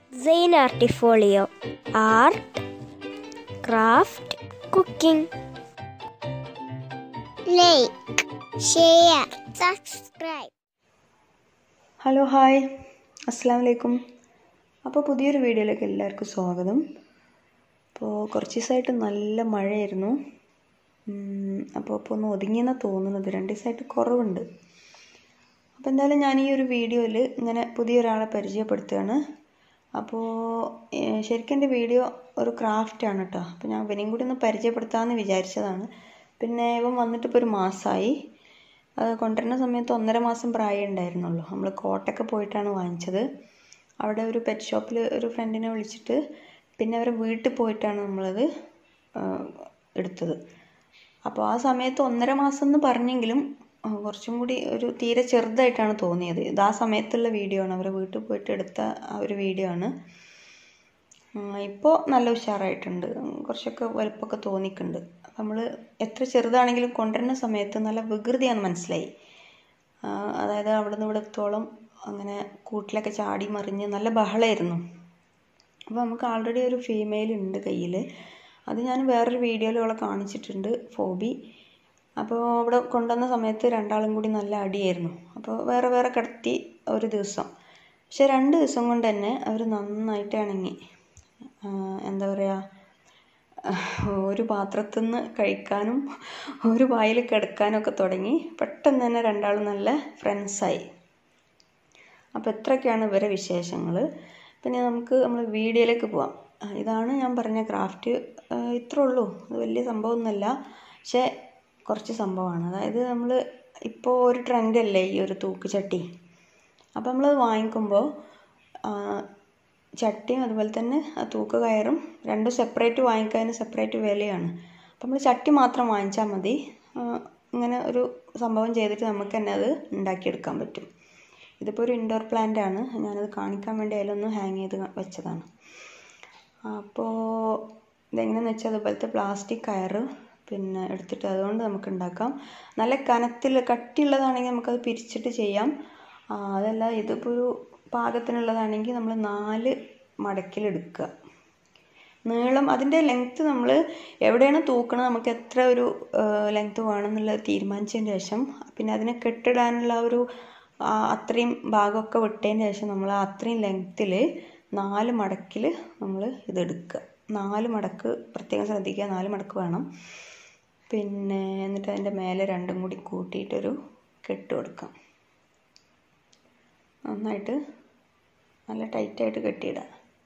സെയിൻ ആർട്ടിഫോളിയോ art craft cooking like share subscribe hello hi അസ്സാം വലൈക്കും അപ്പോൾ പുതിയൊരു വീഡിയോയിലേക്ക് എല്ലാവർക്കും സ്വാഗതം അപ്പോൾ കുറച്ച് ദിവസമായിട്ട് നല്ല മഴയായിരുന്നു ഉം, അപ്പോൾ ഇപ്പോൾ ഒന്ന് ഒതുങ്ങിയെന്നാണ് തോന്നുന്നത് രണ്ട് ദിവസമായിട്ട് കുറവുണ്ട് അപ്പോൾ എന്തായാലും ഞാൻ ഈ ഒരു വീഡിയോയിൽ ഇങ്ങനെ പുതിയൊരാളെ പരിചയപ്പെടുത്തുകയാണ് അപ്പോൾ ഏഹ്, ശരിക്കും എൻ്റെ വീഡിയോ ഒരു ക്രാഫ്റ്റാണ് കേട്ടോ അപ്പോൾ ഞാൻ ഇവനെയും കൂടി ഒന്ന് പരിചയപ്പെടുത്താമെന്ന് വിചാരിച്ചതാണ് പിന്നെ ഇവൻ വന്നിട്ട് ഇപ്പോൾ ഒരു മാസമായി അത് കൊണ്ടുവരുന്ന സമയത്ത് ഒന്നര മാസം പ്രായം ഉണ്ടായിരുന്നുള്ളൂ നമ്മൾ കോട്ടയൊക്കെ പോയിട്ടാണ് വാങ്ങിച്ചത് അവിടെ ഒരു പെറ്റ് ഷോപ്പിൽ ഒരു ഫ്രണ്ടിനെ വിളിച്ചിട്ട് പിന്നെ അവരെ വീട്ടിൽ പോയിട്ടാണ് നമ്മളത് ആ, എടുത്തത് അപ്പോൾ ആ സമയത്ത് ഒന്നര മാസം എന്ന് പറഞ്ഞെങ്കിലും ആ, കുറച്ചും കൂടി ഒരു തീരെ ചെറുതായിട്ടാണ് തോന്നിയത് ഇത് ആ സമയത്തുള്ള വീഡിയോ ആണ് അവരെ വീട്ടിൽ പോയിട്ട് എടുത്ത ആ ഒരു വീഡിയോ ആണ് ഇപ്പോൾ നല്ല ഉഷാറായിട്ടുണ്ട് ഉം, കുറച്ചൊക്കെ വലുപ്പമൊക്കെ തോന്നിക്കുന്നുണ്ട് അപ്പം നമ്മൾ എത്ര ചെറുതാണെങ്കിലും കൊണ്ടുവരുന്ന സമയത്ത് നല്ല വികൃതിയാണെന്ന് മനസ്സിലായി ആ, അതായത് അവിടെ നിന്ന് ഇവിടത്തോളം അങ്ങനെ കൂട്ടിലൊക്കെ ചാടി മറിഞ്ഞ് നല്ല ബഹളമായിരുന്നു അപ്പോൾ നമുക്ക് ആൾറെഡി ഒരു ഫീമെയിൽ ഉണ്ട് കയ്യിൽ അത് ഞാൻ വേറൊരു വീഡിയോയിൽ അവളെ കാണിച്ചിട്ടുണ്ട് ഫോബി അപ്പോൾ അവിടെ കൊണ്ടുവന്ന സമയത്ത് രണ്ടാളും കൂടി നല്ല അടിയായിരുന്നു അപ്പോൾ വേറെ വേറെ കിടത്തി ഒരു ദിവസം പക്ഷെ രണ്ട് ദിവസം കൊണ്ട് തന്നെ അവർ നന്നായിട്ട് ഇണങ്ങി ആ, എന്താ പറയുക ഒരു പാത്രത്തിൽ നിന്ന് കഴിക്കാനും ഒരു വായിൽ കിടക്കാനും ഒക്കെ തുടങ്ങി പെട്ടെന്ന് തന്നെ രണ്ടാളും നല്ല ഫ്രണ്ട്സായി അപ്പോൾ ഇത്രയൊക്കെയാണ് ഇവരെ വിശേഷങ്ങൾ പിന്നെ നമുക്ക് നമ്മൾ വീഡിയോയിലേക്ക് പോവാം ആ, ഇതാണ് ഞാൻ പറഞ്ഞ ക്രാഫ്റ്റ് ഇത്രേ ഉള്ളൂ അത് വലിയ സംഭവമൊന്നുമല്ല പക്ഷേ കുറച്ച് സംഭവമാണ് അതായത് നമ്മൾ ഇപ്പോൾ ഒരു ട്രെൻഡല്ലേ ഈ ഒരു തൂക്ക് ചട്ടി അപ്പോൾ നമ്മൾ വാങ്ങിക്കുമ്പോൾ ആ, ചട്ടിയും അതുപോലെ തന്നെ ആ തൂക്ക് കയറും രണ്ടും സെപ്പറേറ്റ് വാങ്ങിക്കാൻ സെപ്പറേറ്റ് വിലയാണ് അപ്പോൾ നമ്മൾ ചട്ടി മാത്രം വാങ്ങിച്ചാൽ മതി ആ, ഇങ്ങനെ ഒരു സംഭവം ചെയ്തിട്ട് നമുക്ക് തന്നെ അത് ഉണ്ടാക്കിയെടുക്കാൻ പറ്റും ഇതിപ്പോൾ ഒരു ഇൻഡോർ പ്ലാന്റ് ആണ് ഞാനത് കാണിക്കാൻ വേണ്ടി അതിലൊന്ന് ഹാങ് ചെയ്ത് വെച്ചതാണ് അപ്പോൾ ഇതെങ്ങനെയാണെന്ന് വെച്ചാൽ അതുപോലത്തെ പ്ലാസ്റ്റിക് കയറ് പിന്നെ എടുത്തിട്ട് അതുകൊണ്ട് നമുക്ക് ഉണ്ടാക്കാം നല്ല കനത്തിൽ കട്ടിയുള്ളതാണെങ്കിൽ നമുക്കത് പിരിച്ചിട്ട് ചെയ്യാം ആ, അതല്ല ഇതിപ്പോൾ ഒരു പാകത്തിനുള്ളതാണെങ്കിൽ നമ്മൾ നാല് മടക്കിലെടുക്കുക നീളം അതിൻ്റെ ലെങ്ത്ത് നമ്മൾ എവിടെയാണ് തൂക്കണത് നമുക്ക് എത്ര ഒരു ലെങ്ത്ത് വേണമെന്നുള്ളത് തീരുമാനിച്ചതിന് ശേഷം പിന്നെ അതിനെ കെട്ടിടാനുള്ള ആ ഒരു ആ, അത്രയും ഭാഗമൊക്കെ വിട്ടതിന് ശേഷം നമ്മൾ ആ അത്രയും ലെങ്ത്തിൽ നാല് മടക്കിൽ നമ്മൾ ഇതെടുക്കുക നാല് മടക്ക് പ്രത്യേകം ശ്രദ്ധിക്കുക നാല് മടക്ക് വേണം പിന്നെ എന്നിട്ട് അതിൻ്റെ മേലെ രണ്ടും കൂടി കൂട്ടിയിട്ടൊരു കെട്ട് കൊടുക്കാം നന്നായിട്ട് നല്ല ടൈറ്റായിട്ട് കെട്ടിയിടുക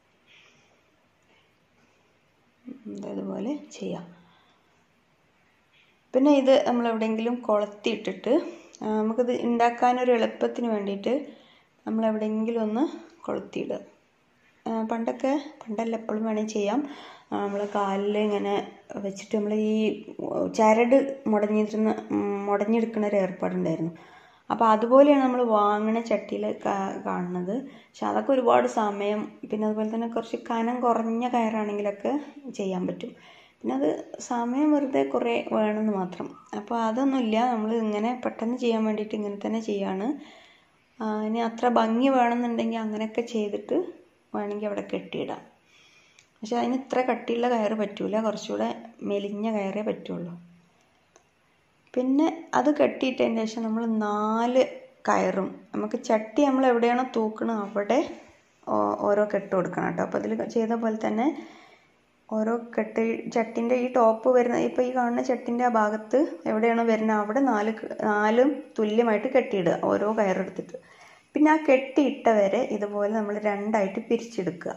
ഉം, ഇതുപോലെ ചെയ്യാം പിന്നെ ഇത് നമ്മൾ എവിടെയെങ്കിലും കൊളത്തിയിട്ടിട്ട് ആ, നമുക്കിത് ഉണ്ടാക്കാനൊരു എളുപ്പത്തിന് വേണ്ടിയിട്ട് നമ്മൾ എവിടെയെങ്കിലും ഒന്ന് കൊളുത്തിയിടുക ആ, പണ്ടൊക്കെ പണ്ടല്ല എപ്പോഴും വേണമെങ്കിൽ ചെയ്യാം നമ്മൾ കാലിൽ ഇങ്ങനെ വെച്ചിട്ട് നമ്മൾ ഈ ചരട് മുടഞ്ഞിരുന്ന മുടഞ്ഞെടുക്കുന്ന ഒരു ഏർപ്പാടുണ്ടായിരുന്നു അപ്പോൾ അതുപോലെയാണ് നമ്മൾ വാങ്ങണ ചട്ടിയിൽ കാണുന്നത് പക്ഷെ അതൊക്കെ ഒരുപാട് സമയം പിന്നെ അതുപോലെ തന്നെ കുറച്ച് കനം കുറഞ്ഞ കയറാണെങ്കിലൊക്കെ ചെയ്യാൻ പറ്റും പിന്നെ അത് സമയം വെറുതെ കുറേ വേണമെന്ന് മാത്രം അപ്പോൾ അതൊന്നുമില്ല നമ്മൾ ഇങ്ങനെ പെട്ടെന്ന് ചെയ്യാൻ വേണ്ടിയിട്ട് ഇങ്ങനെ തന്നെ ചെയ്യാണ് ആ, ഇനി അത്ര ഭംഗി വേണമെന്നുണ്ടെങ്കിൽ അങ്ങനെയൊക്കെ ചെയ്തിട്ട് വേണമെങ്കിൽ അവിടെ കെട്ടിയിടാം പക്ഷെ അതിന് ഇത്ര കട്ടിയുള്ള കയറ് പറ്റൂല കുറച്ചുകൂടെ മെലിഞ്ഞ കയറേ പറ്റുള്ളൂ പിന്നെ അത് കെട്ടിയിട്ടതിന് ശേഷം നമ്മൾ നാല് കയറും നമുക്ക് ചട്ടി നമ്മൾ എവിടെയാണോ തൂക്കണത് അവിടെ ഓ- ഓരോ കെട്ട് കൊടുക്കണം കേട്ടോ അപ്പോൾ അതിൽ ചെയ്ത പോലെ തന്നെ ഓരോ കെട്ട് ചട്ടിൻ്റെ ഈ ടോപ്പ് വരുന്ന ഇപ്പോൾ ഈ കാണുന്ന ചട്ടിൻ്റെ ആ ഭാഗത്ത് എവിടെയാണോ വരുന്നത് അവിടെ നാല് ക- നാലും തുല്യമായിട്ട് കെട്ടിയിടുക ഓരോ കയറെടുത്തിട്ട് പിന്നെ ആ കെട്ടിയിട്ട വരെ ഇതുപോലെ നമ്മൾ രണ്ടായിട്ട് പിരിച്ചെടുക്കുക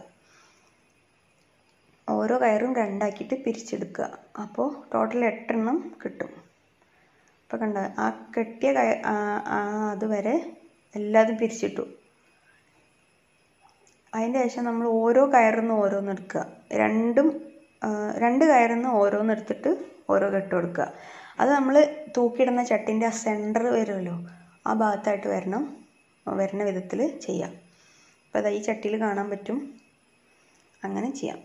ഓരോ കയറും രണ്ടാക്കിയിട്ട് പിരിച്ചെടുക്കുക അപ്പോൾ ടോട്ടൽ എട്ടെണ്ണം കിട്ടും അപ്പോൾ കണ്ട ആ കെട്ടിയ കയ ആ- ആ അതുവരെ എല്ലാതും പിരിച്ചിട്ടു അതിൻ്റെ ശേഷം നമ്മൾ ഓരോ കയറുന്ന ഓരോന്ന് എടുക്കുക രണ്ടും ആ, രണ്ട് കയറുന്ന ഓരോന്ന് എടുത്തിട്ട് ഓരോ കെട്ട് കൊടുക്കുക അത് നമ്മൾ തൂക്കിയിടുന്ന ചട്ടിൻ്റെ ആ സെൻറ്റർ വരുമല്ലോ ആ ഭാഗത്തായിട്ട് വരണം വരുന്ന വിധത്തിൽ ചെയ്യാം അപ്പോൾ അത് ഈ ചട്ടിയിൽ കാണാൻ പറ്റും അങ്ങനെ ചെയ്യാം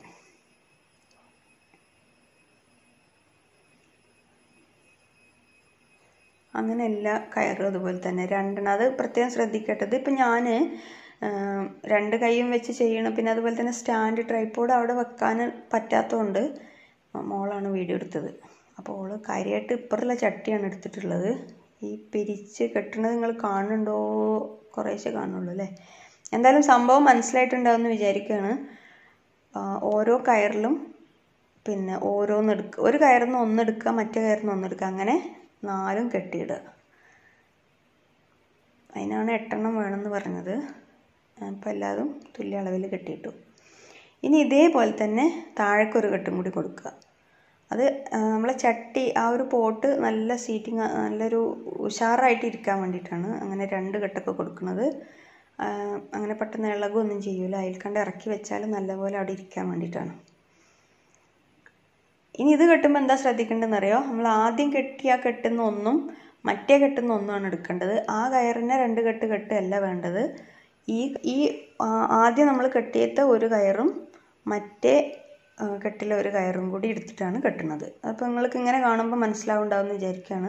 അങ്ങനെ എല്ലാ കയറും അതുപോലെ തന്നെ രണ്ടെണ്ണം അത് പ്രത്യേകം ശ്രദ്ധിക്കേണ്ടത് ഇപ്പം ഞാൻ രണ്ട് കൈയും വെച്ച് ചെയ്യണം പിന്നെ അതുപോലെ തന്നെ സ്റ്റാൻഡ് ട്രൈപ്പോഡ് അവിടെ വെക്കാൻ പറ്റാത്തതുകൊണ്ട് മോളാണ് വീഡിയോ എടുത്തത് അപ്പോൾ ഓള് കാര്യമായിട്ട് ഇപ്പുറത്തുള്ള ചട്ടിയാണ് എടുത്തിട്ടുള്ളത് ഈ പിരിച്ച് കെട്ടുന്നത് നിങ്ങൾ കാണുന്നുണ്ടോ കുറേശ്ശെ കാണുള്ളൂ അല്ലേ എന്തായാലും സംഭവം മനസ്സിലായിട്ടുണ്ടാവുമെന്ന് വിചാരിക്കുകയാണ് ഓരോ കയറിലും പിന്നെ ഓരോന്നെടുക്കുക ഒരു കയറിൽ നിന്ന് ഒന്നെടുക്കുക മറ്റേ കയറിൽ നിന്ന് ഒന്നെടുക്കുക അങ്ങനെ നാലും കെട്ടിയിടുക അതിനാണ് എട്ടെണ്ണം വേണമെന്ന് പറഞ്ഞത് അപ്പോൾ എല്ലാതും തുല്യ അളവിൽ കെട്ടിയിട്ടു ഇനി ഇതേപോലെ തന്നെ താഴേക്കൊരു കെട്ടും കൂടി കൊടുക്കുക അത് നമ്മളെ ചട്ടി ആ ഒരു പോട്ട് നല്ല സീറ്റിങ് നല്ലൊരു ഉഷാറായിട്ട് ഇരിക്കാൻ വേണ്ടിയിട്ടാണ് അങ്ങനെ രണ്ട് കെട്ടൊക്കെ കൊടുക്കുന്നത് അങ്ങനെ പെട്ടെന്ന് ഇളകുമൊന്നും ചെയ്യൂല അതിൽ കണ്ട് ഇറക്കി വെച്ചാൽ നല്ലപോലെ അവിടെ ഇരിക്കാൻ വേണ്ടിയിട്ടാണ് ഇനി ഇത് കെട്ടുമ്പോൾ എന്താ ശ്രദ്ധിക്കേണ്ടതെന്ന് അറിയോ നമ്മൾ ആദ്യം കെട്ടിയ കെട്ടുന്ന ഒന്നും മറ്റേ കെട്ടുന്ന ഒന്നുമാണ് എടുക്കേണ്ടത് ആ കയറിനെ രണ്ട് കെട്ട് കെട്ടല്ല വേണ്ടത് ഈ ഈ ആദ്യം നമ്മൾ കെട്ടിയത്ത ഒരു കയറും മറ്റേ കെട്ടിലെ ഒരു കയറും കൂടി എടുത്തിട്ടാണ് കെട്ടുന്നത് അപ്പോൾ നിങ്ങൾക്ക് ഇങ്ങനെ കാണുമ്പോൾ മനസ്സിലാവുണ്ടാവുമെന്ന് വിചാരിക്കുകയാണ്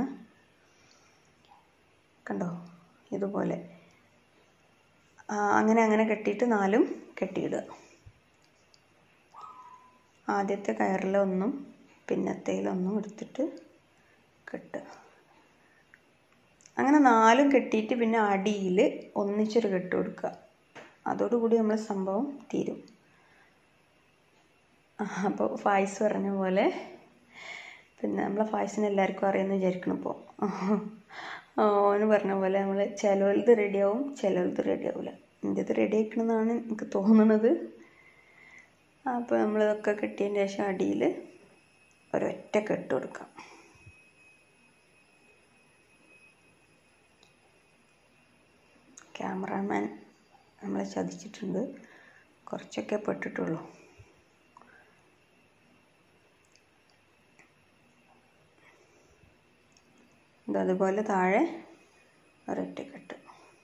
കണ്ടോ ഇതുപോലെ അങ്ങനെ അങ്ങനെ കെട്ടിയിട്ട് നാലും കെട്ടിയിടുക ആദ്യത്തെ കയറിലൊന്നും പിന്നത്തേലൊന്നും എടുത്തിട്ട് കെട്ടുക അങ്ങനെ നാലും കെട്ടിയിട്ട് പിന്നെ അടിയിൽ ഒന്നിച്ചൊരു കെട്ട് കൊടുക്കുക അതോടുകൂടി നമ്മൾ സംഭവം തീരും അപ്പോൾ ഫായ്സ് പറഞ്ഞ പോലെ പിന്നെ നമ്മളെ ഫായ്സിന് എല്ലാവർക്കും അറിയാമെന്ന് വിചാരിക്കണം ഇപ്പോൾ ഓന് പറഞ്ഞ പോലെ നമ്മൾ ചിലവലത് റെഡിയാവും ചിലവലത് റെഡിയാവില്ല എൻ്റെത് റെഡി ആക്കണമെന്നാണ് എനിക്ക് തോന്നുന്നത് അപ്പോൾ നമ്മളിതൊക്കെ കെട്ടിയതിന് ശേഷം അടിയിൽ ഒരൊറ്റ കെട്ട് കൊടുക്കാം ക്യാമറാമാൻ നമ്മളെ ചതിച്ചിട്ടുണ്ട് കുറച്ചൊക്കെ പെട്ടിട്ടുള്ളൂ അതുപോലെ താഴെ ഒരൊറ്റ കെട്ട്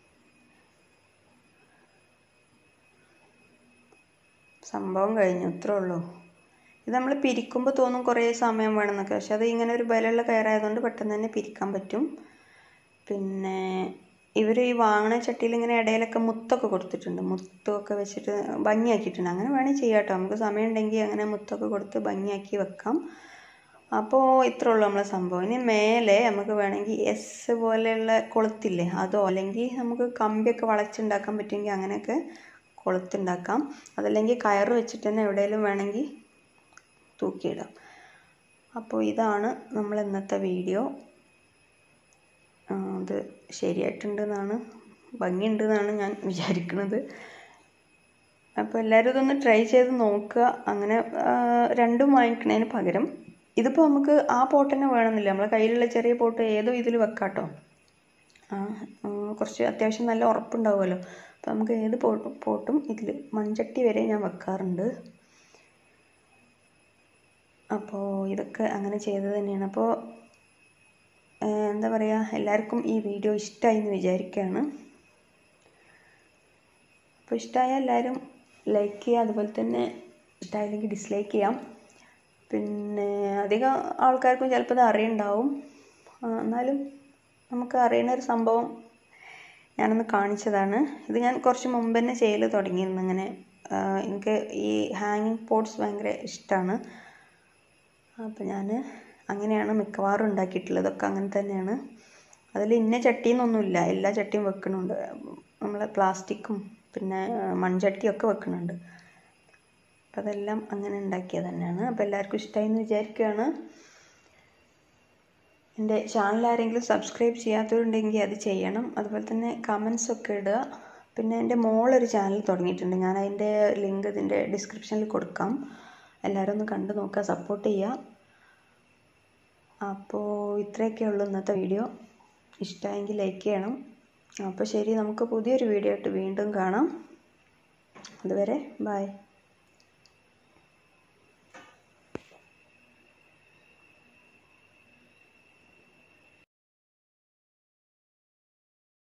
സംഭവം കഴിഞ്ഞു ഇത്രേ ഉള്ളൂ ഇത് നമ്മൾ പിരിക്കുമ്പോൾ തോന്നും കുറേ സമയം വേണമെന്നൊക്കെ പക്ഷെ അത് ഇങ്ങനെ ഒരു ബലമുള്ള കയറായതുകൊണ്ട് പെട്ടെന്ന് തന്നെ പിരിക്കാൻ പറ്റും പിന്നെ ഇവർ ഈ വാങ്ങണ ചട്ടിയിൽ ഇങ്ങനെ ഇടയിലൊക്കെ മുത്തൊക്കെ കൊടുത്തിട്ടുണ്ട് മുത്തൊക്കെ വെച്ചിട്ട് ഭംഗിയാക്കിയിട്ടുണ്ട് അങ്ങനെ വേണമെങ്കിൽ ചെയ്യാം കേട്ടോ നമുക്ക് സമയം ഉണ്ടെങ്കിൽ അങ്ങനെ മുത്തൊക്കെ കൊടുത്ത് ഭംഗിയാക്കി വെക്കാം അപ്പോൾ ഇത്രേ ഉള്ളൂ നമ്മളെ സംഭവം ഇനി മേലെ നമുക്ക് വേണമെങ്കിൽ എസ് പോലെയുള്ള കൊളുത്തില്ലേ അതോ അല്ലെങ്കിൽ നമുക്ക് കമ്പിയൊക്കെ വളച്ചുണ്ടാക്കാൻ പറ്റുമെങ്കിൽ അങ്ങനെയൊക്കെ കൊളുത്തുണ്ടാക്കാം അതല്ലെങ്കിൽ കയറ് വെച്ചിട്ട് തന്നെ എവിടെയെങ്കിലും വേണമെങ്കിൽ തൂക്കിയിടാം അപ്പോൾ ഇതാണ് നമ്മൾ ഇന്നത്തെ വീഡിയോ അത് ശരിയായിട്ടുണ്ടെന്നാണ് ഭംഗിയുണ്ടെന്നാണ് ഞാൻ വിചാരിക്കുന്നത് അപ്പോൾ എല്ലാവരും ഇതൊന്ന് ട്രൈ ചെയ്ത് നോക്കുക അങ്ങനെ രണ്ടും വാങ്ങിക്കണതിന് പകരം ഇതിപ്പോൾ നമുക്ക് ആ പോട്ട് തന്നെ വേണമെന്നില്ല നമ്മളെ കയ്യിലുള്ള ചെറിയ പോട്ട് ഏതോ ഇതിൽ വെക്കാം കേട്ടോ കുറച്ച് അത്യാവശ്യം നല്ല ഉറപ്പുണ്ടാവുമല്ലോ അപ്പോൾ നമുക്ക് ഏത് പോട്ടും പോട്ടും ഇതിൽ മൺചട്ടി വരെ ഞാൻ വെക്കാറുണ്ട് അപ്പോൾ ഇതൊക്കെ അങ്ങനെ ചെയ്തത് തന്നെയാണ് അപ്പോൾ എന്താ പറയുക എല്ലാവർക്കും ഈ വീഡിയോ ഇഷ്ടമായി എന്ന് വിചാരിക്കുകയാണ് അപ്പോൾ ഇഷ്ടമായ എല്ലാവരും ലൈക്ക് ചെയ്യുക അതുപോലെ തന്നെ ഇഷ്ടമായില്ലെങ്കിൽ ഡിസ്ലൈക്ക് ചെയ്യാം പിന്നെ അധികം ആൾക്കാർക്കും ചിലപ്പോൾ ഇത് അറിയുണ്ടാവും എന്നാലും നമുക്ക് അറിയുന്ന ഒരു സംഭവം ഞാനൊന്ന് കാണിച്ചതാണ് ഇത് ഞാൻ കുറച്ച് മുമ്പ് തന്നെ ചെയ്യൽ തുടങ്ങിയിരുന്നു ഇങ്ങനെ എനിക്ക് ഈ ഹാങ്ങിങ് പോട്ട്സ് ഭയങ്കര ഇഷ്ടമാണ് അപ്പോൾ ഞാൻ അങ്ങനെയാണ് മിക്കവാറും ഉണ്ടാക്കിയിട്ടുള്ളത് ഇതൊക്കെ അങ്ങനെ തന്നെയാണ് അതിൽ ഇന്ന ചട്ടിന്നൊന്നുമില്ല എല്ലാ ചട്ടിയും വെക്കുന്നുണ്ട് നമ്മൾ പ്ലാസ്റ്റിക്കും പിന്നെ മൺചട്ടിയൊക്കെ വെക്കുന്നുണ്ട് അപ്പം അതെല്ലാം അങ്ങനെ ഉണ്ടാക്കിയത് തന്നെയാണ് അപ്പോൾ എല്ലാവർക്കും ഇഷ്ടമായി എന്ന് വിചാരിക്കുകയാണ് എൻ്റെ ചാനൽ ആരെങ്കിലും സബ്സ്ക്രൈബ് ചെയ്യാത്തവരുണ്ടെങ്കിൽ അത് ചെയ്യണം അതുപോലെ തന്നെ കമൻസ് ഒക്കെ ഇടുക പിന്നെ എൻ്റെ മോളൊരു ചാനൽ തുടങ്ങിയിട്ടുണ്ട് ഞാൻ അതിൻ്റെ ലിങ്ക് ഇതിൻ്റെ ഡിസ്ക്രിപ്ഷനിൽ കൊടുക്കാം എല്ലാവരും ഒന്ന് കണ്ടു നോക്കുക സപ്പോർട്ട് ചെയ്യുക അപ്പോൾ ഇത്രയൊക്കെ ഉള്ളൂ ഇന്നത്തെ വീഡിയോ ഇഷ്ടമായെങ്കിൽ ലൈക്ക് ചെയ്യണം അപ്പോൾ ശരി നമുക്ക് പുതിയൊരു വീഡിയോ ആയിട്ട് വീണ്ടും കാണാം അതുവരെ ബൈ